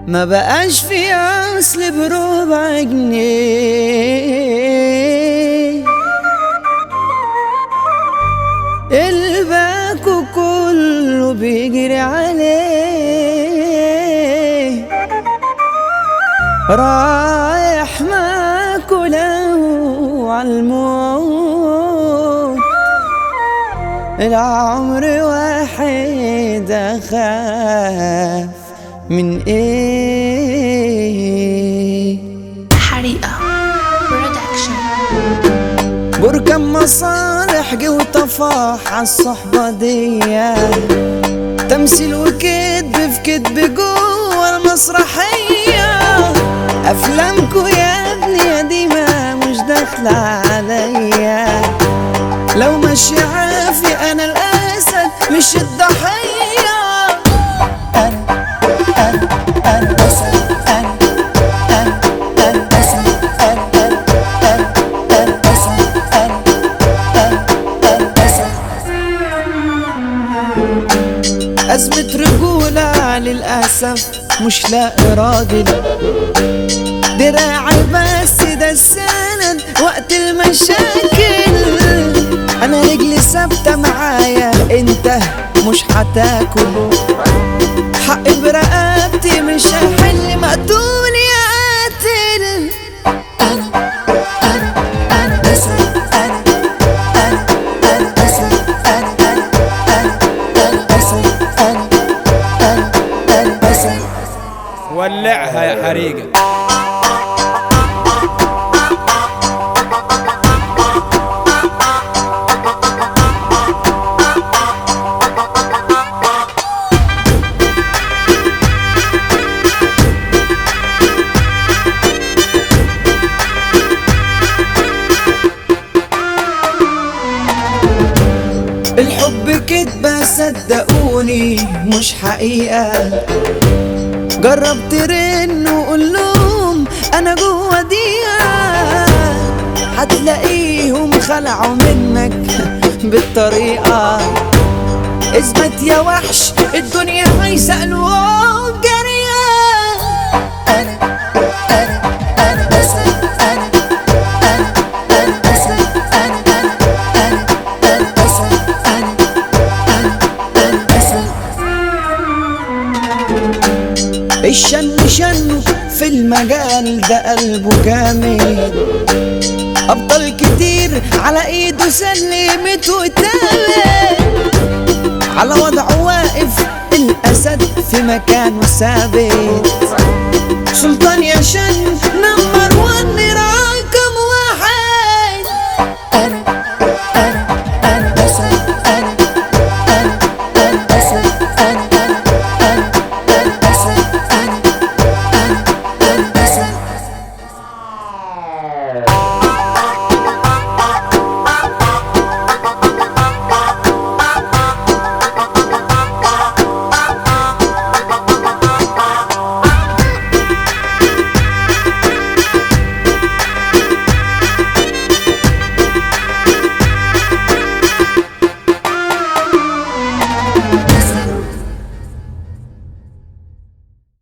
ما بقاش في اصل بربع جنيه الباكو كله بيجري عليه رايح ماكله عالموت العمر واحد اخاف من ايه حريقة برودكشن بركان مصالح جه وطفاح عالصحبة دي تمثيل وكدب في كدب جوه المسرحية أفلامكو يا ابني يا ديما مش داخلة عليا لو ماشي عافي أنا الأسد مش الضحية أنا أنا أنا أسد أنا أنا أنا أسد أنا أنا أنا أنا أسد أنا أنا أنا أسد أزمة رجولة للأسف مش لاقي راجل دراعي بس ده السند وقت المشاكل أنا رجلي ثابتة معايا أنت مش هتاكل حق برقبتي مش هحل مقتول يا قاتل أنا أنا أنا أسد أنا أنا أنا أسد أنا أنا أنا أنا أسد أنا أنا أنا أسد ولعها يا حريقة الحب كدبة صدقوني مش حقيقة جرب ترن وقول لهم انا جوا دقيقة هتلاقيهم خلعوا منك بالطريقة اثبت يا وحش الدنيا عايزة قلوب جريئة انا انا انا اسد انا انا انا اسد انا انا انا انا اسد انا انا انا اسد الشن شن في المجال ده قلبه جامد أبطال كتير على ايده سلمت وتالت على وضعه واقف الأسد في مكانه ثابت سلطان يا شن